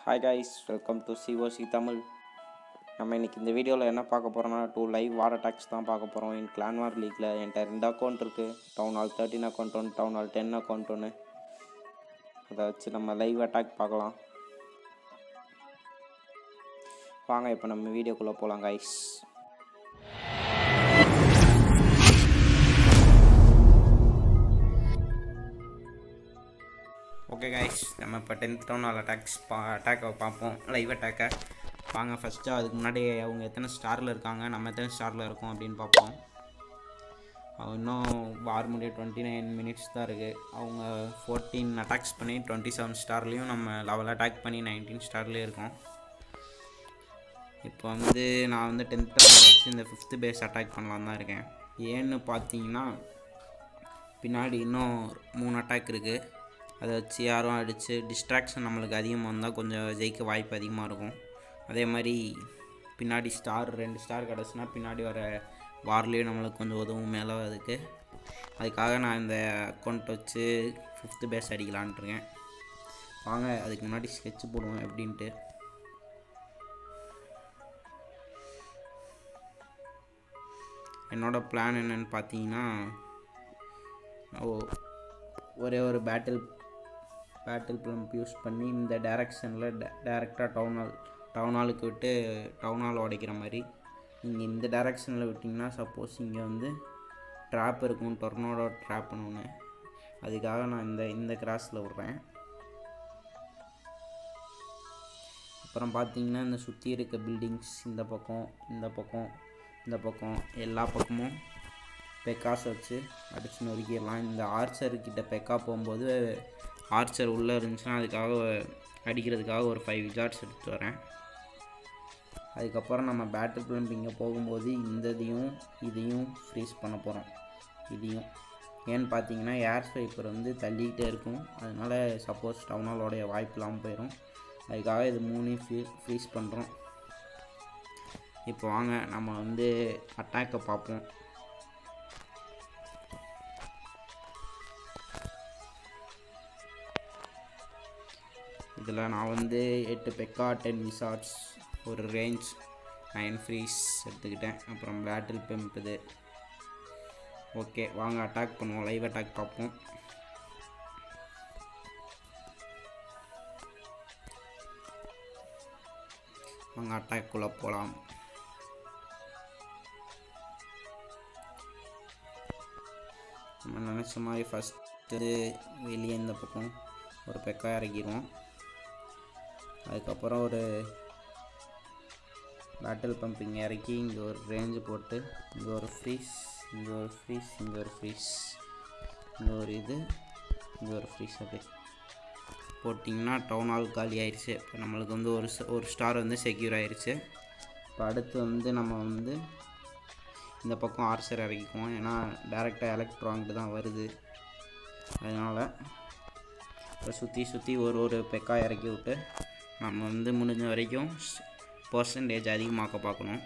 hi guys welcome to COC Tamil நம்ம இன்னைக்கு இந்த வீடியோவில் என்ன பார்க்க போகிறோம்னா டூ லைவ் வார் அட்டாக்ஸ் தான் பார்க்க போகிறோம் என் கிளான் வார் லீக்கில் என்கிட்ட ரெண்டு அக்கௌண்ட் இருக்குது டவுன் ஹால் தேர்ட்டின் அக்கௌண்ட் ஒன்று டவுன் ஹால் டென் அக்கௌண்ட் ஒன்று அதை வச்சு நம்ம லைவ் அட்டாக் பார்க்கலாம் வாங்க இப்போ நம்ம வீடியோக்குள்ளே போகலாம் கைஸ் ஓகே கைஸ் நம்ம இப்போ டென்த் டவுன் ஆல் அட்டாக்ஸ் பா அட்டாக்கை பார்ப்போம் லைவ் அட்டாக்கை வாங்க ஃபஸ்ட்டு அதுக்கு முன்னாடி அவங்க எத்தனை ஸ்டாரில் இருக்காங்க நம்ம எத்தனை ஸ்டாரில் இருக்கோம் அப்படின்னு பார்ப்போம் அவங்க இன்னும் வார் முடிய டுவெண்ட்டி நைன் மினிட்ஸ் தான் இருக்குது அவங்க ஃபோர்டீன் அட்டாக்ஸ் பண்ணி டுவெண்ட்டி செவன் ஸ்டார்லேயும் நம்ம லெவல் அட்டாக் பண்ணி நைன்டீன் ஸ்டார்லேயே இருக்கோம் இப்போ வந்து நான் வந்து டென்த் வச்சு இந்த ஃபிஃப்த்து பேஸ் அட்டாக் பண்ணலாம் தான் இருக்கேன் ஏன்னு பார்த்தீங்கன்னா பின்னாடி இன்னும் மூணு அட்டாக் இருக்குது அதை வச்சு யாரும் அடித்து டிஸ்ட்ராக்ஷன் நம்மளுக்கு அதிகமாக இருந்தால் கொஞ்சம் ஜெயிக்க வாய்ப்பு அதிகமாக இருக்கும் அதே மாதிரி பின்னாடி ஸ்டார் ரெண்டு ஸ்டார் கிடச்சுன்னா பின்னாடி வர வார்லேயும் நம்மளுக்கு கொஞ்சம் உதவும் மேலே அதுக்கு அதுக்காக நான் இந்த அக்கௌண்ட் வச்சு ஃபிஃப்த்து பேஸ் அடிக்கலான்ட்டுருக்கேன் வாங்க அதுக்கு முன்னாடி ஸ்கெட்ச் போடுவோம் எப்படின்ட்டு என்னோடய பிளான் என்னன்னு பார்த்தீங்கன்னா ஓ ஒரே ஒரு பேட்டில் பேட்டில் ப்ளம்ப் யூஸ் பண்ணி இந்த டைரக்ஷனில் டேரெக்டாக டவுன் ஹால் டவுன் ஹாலுக்கு விட்டு டவுன் ஹால் உடைக்கிற மாதிரி நீங்கள் இந்த டைரக்ஷனில் விட்டிங்கன்னா சப்போஸ் இங்கே வந்து ட்ராப் இருக்கும் டொர்னோட ட்ராப் ஒன்று அதுக்காக நான் இந்த இந்த கிராஸில் விட்றேன் அப்புறம் பார்த்தீங்கன்னா இந்த சுற்றி இருக்க பில்டிங்ஸ் இந்த பக்கம் இந்த பக்கம் இந்த பக்கம் எல்லா பக்கமும் பெக்காஸ் வச்சு அடிச்சு நொறுக்கிடலாம் இந்த ஆர்ச்சர்கிட்ட பெக்கா போகும்போது ஆர்ச்சர் உள்ளே இருந்துச்சுன்னா அதுக்காக அடிக்கிறதுக்காக ஒரு ஃபைவ் ஜார்ட்ஸ் எடுத்து வரேன் அதுக்கப்புறம் நம்ம பேட்டில் பிளம்ப் இங்கே போகும்போது இந்த இதையும் இதையும் ஃப்ரீஸ் பண்ண போகிறோம் இதையும் ஏன்னு பார்த்தீங்கன்னா ஏர் ஸ்வைப்பர் வந்து தள்ளிக்கிட்டே இருக்கும் அதனால் சப்போஸ் டவுனாலோடைய வாய்ப்பு இல்லாமல் போயிடும் அதுக்காக இது மூணையும் ஃப்ரீ ஃப்ரீஸ் பண்ணுறோம் இப்போ வாங்க நம்ம வந்து அட்டாக்கை பார்ப்போம் இதில் நான் வந்து எட்டு பெக்கா டென் விசார்ட்ஸ் ஒரு ரேஞ்ச் நைன் ஃப்ரீஸ் எடுத்துக்கிட்டேன் அப்புறம் பேட்டில் பெம்ப் இது ஓகே வாங்க அட்டாக் பண்ணுவோம் லைவ் அட்டாக் பார்ப்போம் வாங்க அட்டாக்குள்ளே போகலாம் நம்ம நினச்ச மாதிரி ஃபஸ்ட்டு வெளியே இந்த பக்கம் ஒரு பெக்கா இறக்கிடுவோம் அதுக்கப்புறம் ஒரு பேட்டில் பம்ப் இங்கே இறக்கி இங்கே ஒரு ரேஞ்சு போட்டு இங்கே ஒரு ஃப்ரீஸ் இங்கே ஒரு ஃப்ரீஸ் இங்கே ஒரு ஃப்ரீஸ் இங்கே ஒரு இது இங்கே ஒரு ஃப்ரீஸ் அப்படி போட்டிங்கன்னா டவுன் ஹால் காலி ஆயிடுச்சு இப்போ நம்மளுக்கு வந்து ஒரு ஒரு ஸ்டார் வந்து செக்யூர் ஆயிடுச்சு இப்போ அடுத்து வந்து நம்ம வந்து இந்த பக்கம் ஆர்சர் இறக்கிக்குவோம் ஏன்னா டேரெக்டாக எலக்ட்ரான்ட்டு தான் வருது அதனால் இப்போ சுற்றி சுற்றி ஒரு ஒரு பெக்கா இறக்கி விட்டு நம்ம வந்து முடிஞ்ச வரைக்கும் பர்சன்டேஜ் அதிகமாக்க பார்க்கணும்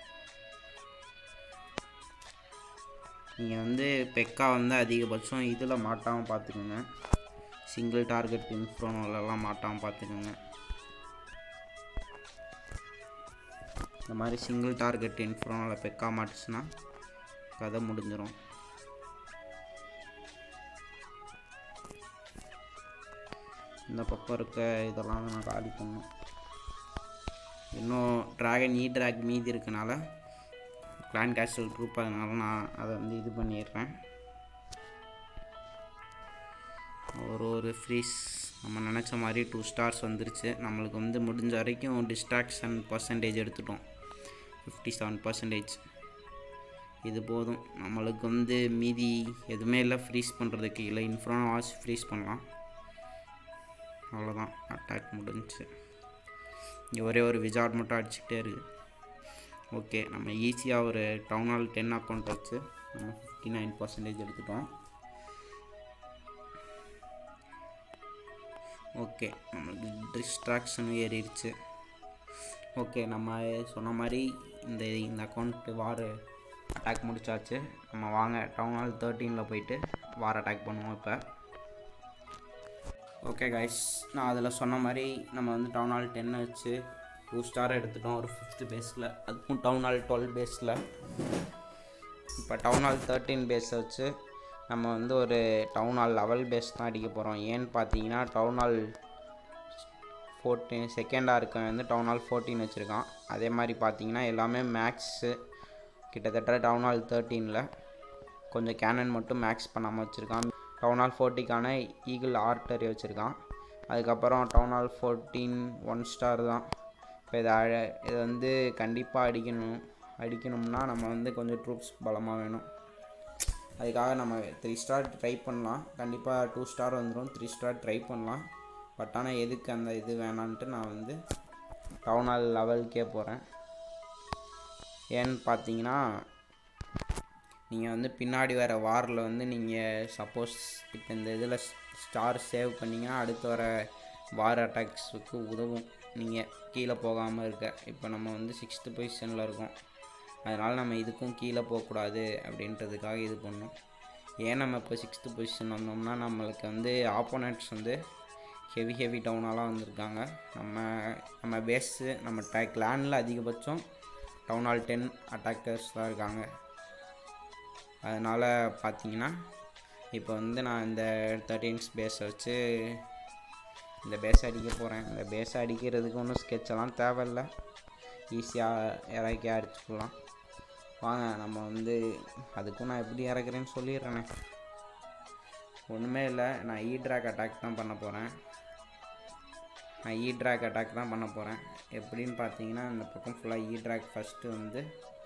நீங்கள் வந்து பெக்கா வந்து அதிகபட்சம் இதில் மாட்டாமல் பார்த்துக்கோங்க சிங்கிள் டார்கெட் இன்ஃப்ரோனோலலாம் மாட்டாமல் பார்த்துக்கோங்க இந்த மாதிரி சிங்கிள் டார்கெட் இன்ஃப்ரோனோவில் பெக்கா மாட்டுச்சுன்னா கதை முடிஞ்சிடும் இந்த பக்கம் இருக்க இதெல்லாம் நான் காலி பண்ணும் இன்னும் ட்ராகன் இ ட்ராக் மீதி இருக்கனால பிளான் கேஸ்டல் ட்ரூப் அதனால நான் அதை வந்து இது பண்ணிடுறேன் ஒரு ஒரு ஃப்ரீஸ் நம்ம நினச்ச மாதிரி டூ ஸ்டார்ஸ் வந்துருச்சு நம்மளுக்கு வந்து முடிஞ்ச வரைக்கும் டிஸ்ட்ராக்ஷன் பர்சன்டேஜ் எடுத்துட்டோம் ஃபிஃப்டி செவன் பர்சன்டேஜ் இது போதும் நம்மளுக்கு வந்து மீதி எதுவுமே இல்லை ஃப்ரீஸ் பண்ணுறதுக்கு இல்லை இன்ஃப்ரான் வாஷ் ஃப்ரீஸ் பண்ணலாம் அவ்வளோதான் அட்டாக் முடிஞ்சிச்சு இங்கே ஒரே ஒரு விஜார்ட் மட்டும் அடிச்சுக்கிட்டே இருக்குது ஓகே நம்ம ஈஸியாக ஒரு டவுன் ஹால் டென் அக்கௌண்ட் வச்சு நம்ம ஃபிஃப்டி நைன் பர்சன்டேஜ் எடுத்துட்டோம் ஓகே நம்மளுக்கு டிஸ்ட்ராக்ஷனும் ஏறிடுச்சு ஓகே நம்ம சொன்ன மாதிரி இந்த இந்த அக்கௌண்ட்டு வார் அட்டாக் முடிச்சாச்சு நம்ம வாங்க டவுன் ஹால் தேர்ட்டீனில் போயிட்டு வார் அட்டாக் பண்ணுவோம் இப்போ ஓகே கைஸ் நான் அதில் சொன்ன மாதிரி நம்ம வந்து டவுன் ஹால் டென்னை வச்சு டூ ஸ்டார் எடுத்துட்டோம் ஒரு ஃபிஃப்த் பேஸில் அதுக்கும் டவுன் ஹால் டுவெல் பேஸில் இப்போ டவுன் ஹால் தேர்ட்டீன் பேஸை வச்சு நம்ம வந்து ஒரு டவுன் ஹால் லெவல் பேஸ் தான் அடிக்க போகிறோம் ஏன்னு பார்த்தீங்கன்னா டவுன் ஹால் ஃபோர்டீன் செகண்டாக இருக்க வந்து டவுன் ஹால் ஃபோர்டீன் வச்சுருக்கான் அதே மாதிரி பார்த்தீங்கன்னா எல்லாமே மேக்ஸு கிட்டத்தட்ட டவுன் ஹால் தேர்ட்டீனில் கொஞ்சம் கேனன் மட்டும் மேக்ஸ் பண்ணாமல் வச்சுருக்கான் டவுன் ஹால் ஃபோர்ட்டிக்கான ஈகிள் ஆர்டரி வச்சுருக்கான் அதுக்கப்புறம் town hall fourteen one star தான் இப்போ இதை அழ இதை வந்து கண்டிப்பாக அடிக்கணும் அடிக்கணும்னா நம்ம வந்து கொஞ்சம் ட்ரூப்ஸ் பலமாக வேணும் அதுக்காக நம்ம த்ரீ ஸ்டார் ட்ரை பண்ணலாம் கண்டிப்பாக டூ ஸ்டார் வந்துடும் த்ரீ ஸ்டார் ட்ரை பண்ணலாம் பட் ஆனால் எதுக்கு அந்த இது வேணான்ட்டு நான் வந்து டவுன் ஹால் லெவலுக்கே போகிறேன் ஏன்னு பார்த்தீங்கன்னா நீங்கள் வந்து பின்னாடி வர வாரில் வந்து நீங்கள் சப்போஸ் இப்போ இந்த இதில் ஸ்டார் சேவ் பண்ணிங்கன்னா அடுத்து வர வார் அட்டாக்ஸுக்கு உதவும் நீங்கள் கீழே போகாமல் இருக்க இப்போ நம்ம வந்து சிக்ஸ்த்து பொசிஷனில் இருக்கோம் அதனால் நம்ம இதுக்கும் கீழே போகக்கூடாது அப்படின்றதுக்காக இது பண்ணோம் ஏன் நம்ம இப்போ சிக்ஸ்த்து பொசிஷன் வந்தோம்னா நம்மளுக்கு வந்து ஆப்போனண்ட்ஸ் வந்து ஹெவி ஹெவி டவுனாலாம் வந்திருக்காங்க நம்ம நம்ம பேஸு நம்ம டே கிளானில் அதிகபட்சம் டவுன் ஹால் டென் அட்டாக்கர்ஸ் தான் இருக்காங்க அதனால் பார்த்தீங்கன்னா இப்போ வந்து நான் இந்த தேர்ட்டீன்ஸ் பேஸை வச்சு இந்த பேஸ் அடிக்க போகிறேன் இந்த பேஸ் அடிக்கிறதுக்கு ஒன்றும் ஸ்கெட்செல்லாம் தேவையில்ல ஈஸியாக இறக்கி அடிச்சுக்கலாம் வாங்க நம்ம வந்து அதுக்கும் நான் எப்படி இறக்குறேன்னு சொல்லிடுறேனே ஒன்றுமே இல்லை நான் இ ட்ராக் அட்டாக் தான் பண்ண போகிறேன் நான் இ ட்ராக் அட்டாக் தான் பண்ண போகிறேன் எப்படின்னு பார்த்தீங்கன்னா இந்த பக்கம் ஃபுல்லாக இ ட்ராக் ஃபஸ்ட்டு வந்து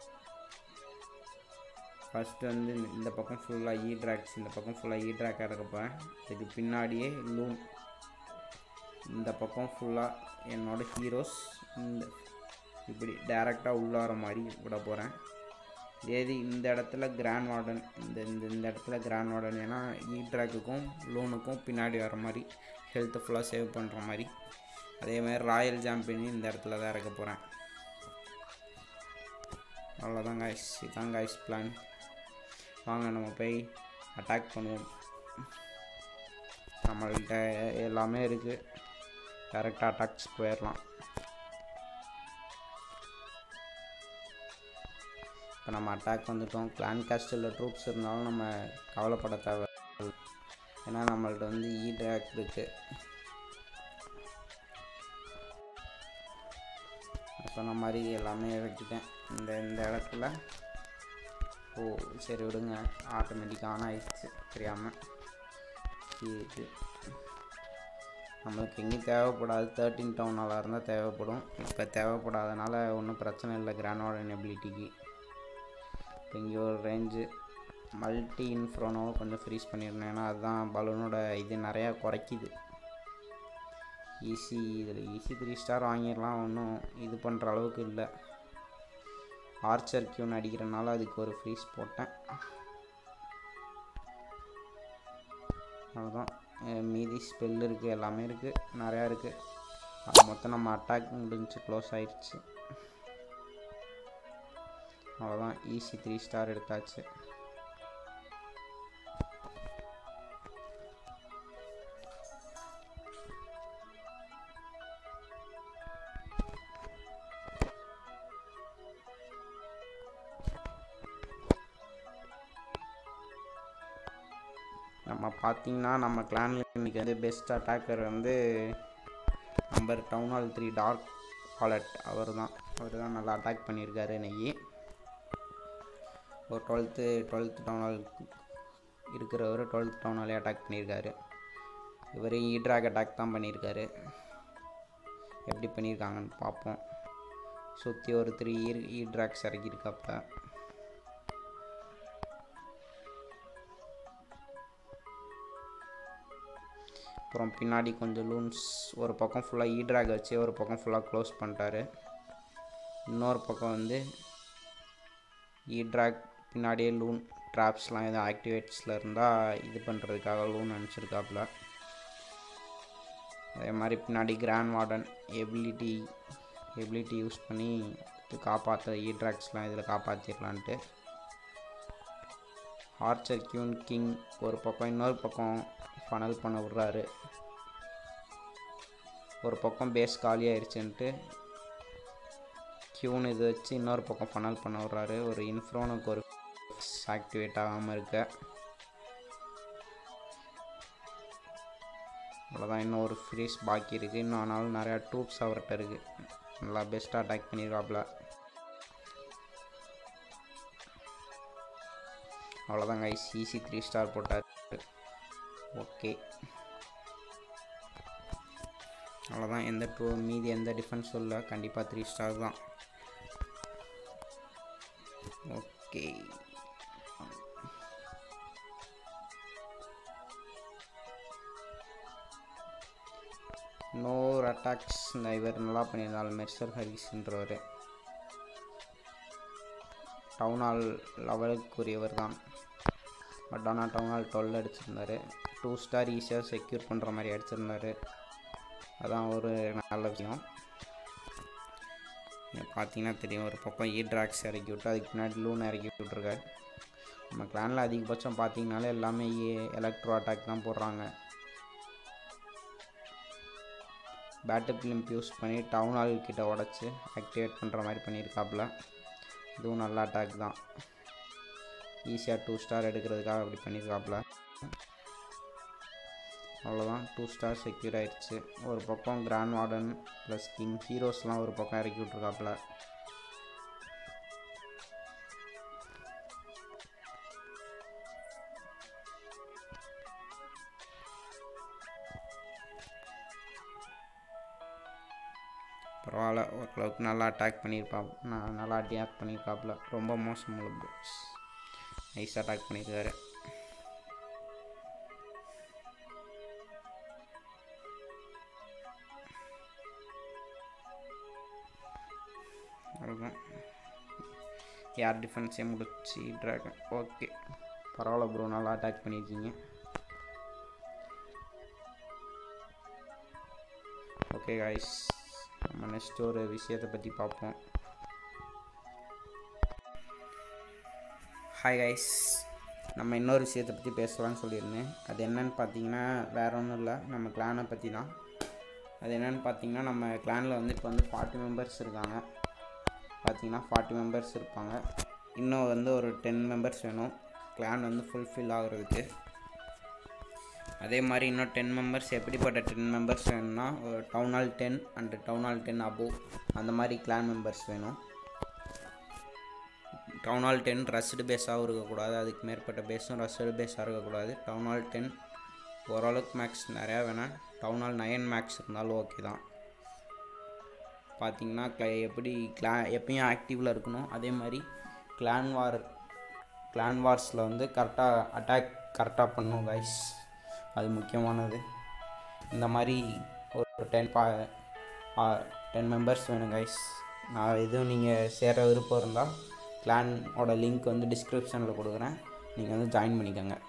ஃபஸ்ட்டு வந்து இந்த- இந்த பக்கம் ஃபுல்லாக இ ட்ராக்ஸ் இந்த பக்கம் ஃபுல்லாக இ ட்ராக் இறக்க போகிறேன் இதுக்கு பின்னாடியே லூன் இந்த பக்கம் ஃபுல்லாக என்னோட ஹீரோஸ் இந்த இப்படி டேரெக்டாக உள்ளார மாதிரி விட போகிறேன் ஏது இந்த இடத்துல கிராண்ட் வார்டன் இந்த இந்த இந்த இடத்துல கிராண்ட் வார்டன் ஏன்னா இ ட்ராக்குக்கும் லூனுக்கும் பின்னாடி வர மாதிரி ஹெல்த்தை ஃபுல்லாக சேவ் பண்ணுற மாதிரி அதே மாதிரி ராயல் சாம்பியன் இந்த இடத்துல தான் இறக்க போகிறேன் அவ்வளோதான் காய்ஸ் இதுதான் காய்ஸ் பிளான் வாங்க நம்ம போய் அட்டாக் பண்ணுவோம் நம்மள்கிட்ட எல்லாமே இருக்குது கரெக்டாக அட்டாக்ஸ் போயிடலாம் இப்போ நம்ம அட்டாக் வந்துட்டோம் கிளான் கேஸ்டலில் ட்ரூப்ஸ் இருந்தாலும் நம்ம கவலைப்பட தேவை ஏன்னா நம்மள்ட்ட வந்து இ ட்ராக் இருக்குது நான் சொன்ன மாதிரி எல்லாமே இறக்கிட்டேன் இந்த இந்த இடத்துல ஓ சரி விடுங்க ஆட்டோமேட்டிக்காக ஆன் ஆயிடுச்சு தெரியாமல் இது நம்மளுக்கு எங்கேயும் தேவைப்படாது தேர்ட்டின் டவுனாக இருந்தால் தேவைப்படும் இப்போ தேவைப்படாதனால ஒன்றும் பிரச்சனை இல்லை கிரானோட எபிலிட்டிக்கு இப்போ இங்கே ஒரு ரேஞ்சு மல்டி இன்ஃப்ரோனோவை கொஞ்சம் ஃப்ரீஸ் பண்ணியிருந்தேன் ஏன்னா அதுதான் பலூனோட இது நிறையா குறைக்குது ஈஸி இதில் ஈஸி த்ரீ ஸ்டார் வாங்கிடலாம் ஒன்றும் இது பண்ணுற அளவுக்கு இல்லை ஆர்ச்சர் கியூன் அடிக்கிறனால அதுக்கு ஒரு ஃப்ரீஸ் போட்டேன் அவ்வளோதான் அஹ் மீதி ஸ்பெல் இருக்குது எல்லாமே இருக்குது நிறையா இருக்குது அது மொத்தம் நம்ம அட்டாக் முடிஞ்சு க்ளோஸ் ஆயிடுச்சு அவ்வளோதான் ஈஸி த்ரீ ஸ்டார் எடுத்தாச்சு நம்ம பார்த்தீங்கன்னா நம்ம கிளானில் இன்றைக்கி வந்து பெஸ்ட் அட்டாக்கர் வந்து number town hall three dark wallet அவர் தான் அவர் தான் நல்லா அட்டாக் பண்ணியிருக்காரு இன்னைக்கு ஒரு டுவெல்த்து டுவெல்த்து டவுன் ஹால் இருக்கிறவர் டுவெல்த் டவுன் ஹாலே அட்டாக் பண்ணியிருக்காரு இவர் ஈட்ராக் அட்டாக் தான் பண்ணியிருக்காரு எப்படி பண்ணியிருக்காங்கன்னு பார்ப்போம் சுற்றி ஒரு த்ரீ ஈர் ஈட்ராக்ஸ் இறக்கியிருக்காப்புல அப்புறம் பின்னாடி கொஞ்சம் லூன்ஸ் ஒரு பக்கம் ஃபுல்லாக ஈட்ராக் வச்சு ஒரு பக்கம் ஃபுல்லாக க்ளோஸ் பண்ணிட்டாரு இன்னொரு பக்கம் வந்து ஈட்ராக் பின்னாடியே லூன் ட்ராப்ஸ்லாம் எதுவும் ஆக்டிவேட்ஸில் இருந்தால் இது பண்ணுறதுக்காக லூன் அனுப்பிச்சிருக்காப்புல அதே மாதிரி பின்னாடி grand warden ability ability use பண்ணி இது காப்பாற்ற ஈட்ராக்ஸ்லாம் இதில் காப்பாற்றிடலான்ட்டு ஆர்ச்சர் கியூன் கிங் ஒரு பக்கம் இன்னொரு பக்கம் ஃபனல் பண்ண விட்றாரு ஒரு பக்கம் பேஸ் காலியாயிருச்சுன்ட்டு கியூன் இது வச்சு இன்னொரு பக்கம் ஃபனல் பண்ண விட்றாரு ஒரு இன்ஃப்ரோனுக்கு ஒரு ஆக்டிவேட் ஆகாமல் இருக்க அவ்வளோதான் இன்னும் ஒரு ஃப்ரீஸ் பாக்கி இருக்குது இன்னும் ஆனாலும் நிறையா டூப்ஸ் அவர்கிட்ட இருக்குது நல்லா பெஸ்ட்டாக அட்டாக் பண்ணியிருக்காப்புல அவ்வளோதான் கைஸ் ஈஸி த்ரீ ஸ்டார் போட்டார் ஓகே அவ்வளோதான் எந்த டூ மீதி எந்த டிஃபென்ஸும் இல்லை கண்டிப்பாக த்ரீ ஸ்டார் தான் ஓகே இன்னொரு அட்டாக்ஸ் இந்த இவர் நல்லா பண்ணியிருந்தாலும் மெர்சர் ஹரிஸ்ன்றவர் டவுன் ஹால் லெவலுக்குரியவர் தான் பட் ஆனால் டவுன் ஹால் டுவெல் அடிச்சிருந்தார் டூ ஸ்டார் ஈஸியாக செக்யூர் பண்ணுற மாதிரி அடிச்சிருந்தார் அதான் ஒரு நல்ல விஷயம் பார்த்தீங்கன்னா தெரியும் ஒரு பக்கம் இ ட்ராக்ஸ் இறக்கி விட்டு அதுக்கு பின்னாடி லூன் இறக்கி விட்ருக்காரு நம்ம கிளானில் அதிகபட்சம் பார்த்தீங்கனாலே எல்லாமே எலக்ட்ரோ அட்டாக் தான் போடுறாங்க பேட்டர் பிலிம்ப் யூஸ் பண்ணி டவுன் ஹால் கிட்ட உடச்சி ஆக்டிவேட் பண்ணுற மாதிரி பண்ணியிருக்காப்புல இதுவும் நல்ல அட்டாக் தான் ஈஸியாக டூ ஸ்டார் எடுக்கிறதுக்காக அப்படி பண்ணியிருக்காப்புல அவ்வளோதான் டூ ஸ்டார் செக்யூர் ஆயிடுச்சு ஒரு பக்கம் கிராண்ட் வார்டன் ப்ளஸ் கிங் ஹீரோஸ்லாம் ஒரு பக்கம் இறக்கி விட்ருக்காப்புல பரவாயில்ல ஓரளவுக்கு நல்லா அட்டாக் பண்ணியிருப்பா நான் நல்லா அட்டாக் பண்ணியிருக்காப்புல ரொம்ப மோசம் உள்ள நைஸ் அட்டாக் பண்ணியிருக்காரு அவ்வளோதான் யார் டிஃபென்ஸே முடிச்சு ட்ராகன் ஓகே பரவாயில்ல ப்ரோ நல்லா அட்டாக் பண்ணியிருக்கீங்க ஓகே காய்ஸ் நம்ம நெக்ஸ்ட் ஒரு விஷயத்தை பற்றி பார்ப்போம் ஹாய் கைஸ் நம்ம இன்னொரு விஷயத்தை பற்றி பேசலாம்னு சொல்லியிருந்தேன் அது என்னன்னு பார்த்தீங்கன்னா வேற ஒன்றும் இல்லை நம்ம கிளானை பற்றி தான் அது என்னென்னு பார்த்தீங்கன்னா நம்ம கிளானில் வந்து இப்போ வந்து ஃபார்ட்டி மெம்பர்ஸ் இருக்காங்க பார்த்தீங்கன்னா ஃபார்ட்டி மெம்பர்ஸ் இருப்பாங்க இன்னும் வந்து ஒரு டென் மெம்பர்ஸ் வேணும் கிளான் வந்து ஃபுல்ஃபில் ஆகுறதுக்கு அதே மாதிரி இன்னும் டென் மெம்பர்ஸ் எப்படிப்பட்ட டென் மெம்பர்ஸ் வேணும்னா ஒரு town hall ten and town hall ten above அந்த மாதிரி கிளான் மெம்பர்ஸ் வேணும் டவுன் ஹால் டென் ரஸ்டு பேஸாகவும் இருக்கக்கூடாது அதுக்கு மேற்பட்ட பேஸும் ரஸ்டு பேஸாக இருக்கக்கூடாது டவுன் ஹால் டென் ஓரளவுக்கு மேக்ஸ் நிறையா வேணாம் டவுன் ஹால் நயன் மேக்ஸ் இருந்தாலும் ஓகே தான் பார்த்தீங்கன்னா க்ளை எப்படி கிளா எப்பயும் ஆக்டிவில் இருக்கணும் அதே மாதிரி கிளான் வார் கிளான் வார்ஸில் வந்து கரெக்டாக அட்டாக் கரெக்டாக பண்ணணும் கைஸ் அது முக்கியமானது இந்த மாதிரி ஒரு டென் பா டென் மெம்பர்ஸ் வேணும் கைஸ் நான் எதுவும் நீங்கள் சேர விருப்பம் இருந்தால் கிளானோட லிங்க் வந்து டிஸ்கிரிப்ஷனில் கொடுக்குறேன் நீங்கள் வந்து ஜாயின் பண்ணிக்கோங்க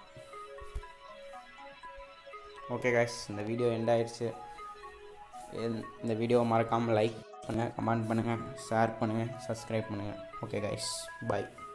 ஓகே கைஸ் இந்த வீடியோ எண்ட் ஆயிடுச்சு இந்த வீடியோவை மறக்காமல் லைக் பண்ணுங்கள் கமெண்ட் பண்ணுங்கள் ஷேர் பண்ணுங்கள் சப்ஸ்கிரைப் பண்ணுங்கள் ஓகே கைஸ் பாய்